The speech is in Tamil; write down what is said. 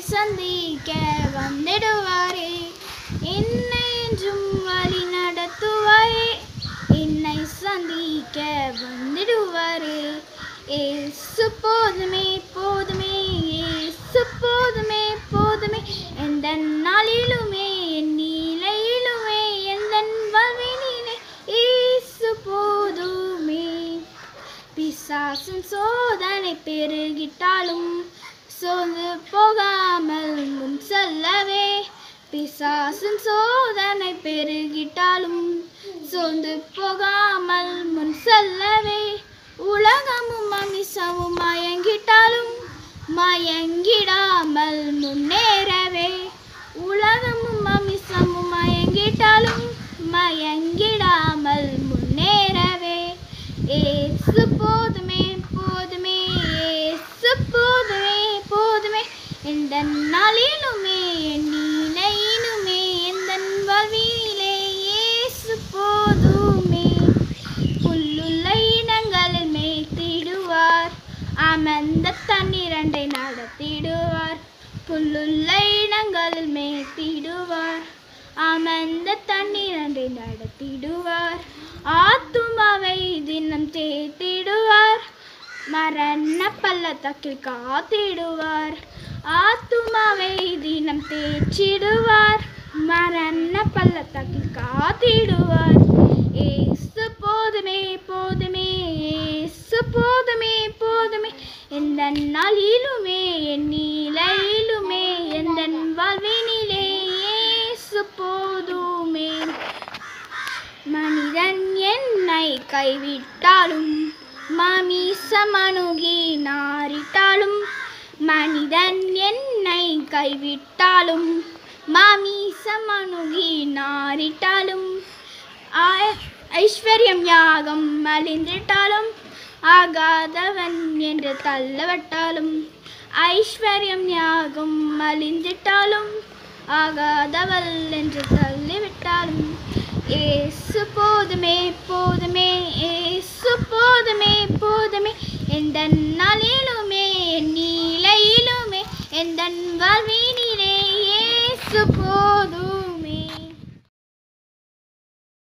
சந்திக்க வந்திடுவாரே என்னை என்றும் வழி நடத்துவாரே என்னை சந்திக்க வந்திடுவாரே ஏசு போதுமே போதுமே ஏசு போதுமே போதுமே எந்த நாளிலுமே என் நிலையிலுமே எந்த வாழ்வினிலே ஏசு போதுமே பிசாசின் சோதனை பெருகிட்டாலும் சோர்ந்து போகாமல் முன் செல்லவே பிசாசின் சோதனை பெருகிட்டாலும் சோர்ந்து போகாமல் முன் செல்லவே உலகமும் அமிசமும் மயங்கிட்டாலும் மயங்கிடாமல் முன்னேறவே உலகமும் அமிசமும் மயங்கிட்டாலும் மயங்கிடாமல் முன்னேறவே ஏசு போதுமே போதுமே ஏசு போதுமே போதுமே எந்த நாளிலுமே என் நிலையிலுமே எந்த வாழ்விலே ஏசு போதுமே புல்லுள்ள இடங்களில் மேய்த்திடுவார் அமர்ந்த தண்ணீரண்டை நடத்திடுவார் புல்லுள்ள இடங்களில் மேய்த்திடுவார் அமர்ந்த தண்ணீரண்டை நடத்திடுவார் ஆத்துமாவை தினம் தேத்திடுவார் மரண பள்ளத்தாக்கில் காத்திடுவார் ஆத்துமாவை தினம் தேய்ச்சிடுவார் மரண பள்ளத்தாக்கில் காத்திடுவார் ஏசு போதுமே போதுமே ஏசு போதுமே போதுமே எந்த நாளிலுமே என் நிலையிலுமே எந்த வாழ்வினிலே ஏசு போதுமே மனிதன் என்னை கைவிட்டாலும் மாமிசமணுகி நாரிட்டாலும் மனிதன் என்னை கைவிட்டாலும் மாமிசமணுகி நாரிட்டாலும் ஆ- ஐஸ்வர்யம் யாகம் அழிந்திட்டாலும் ஆகாதவன் என்று தள்ளவட்டாலும் ஐஸ்வர்யம் யாகம் அழிந்திட்டாலும் ஆகாதவள் என்று தள்ளிவிட்டாலும் ஏசு போதுமே போதுமே ஏசு போதுமே போதுமே எந்த நாளிலுமே என் நிலையிலுமே எந்த வாழ்வினிலே ஏசு போதுமே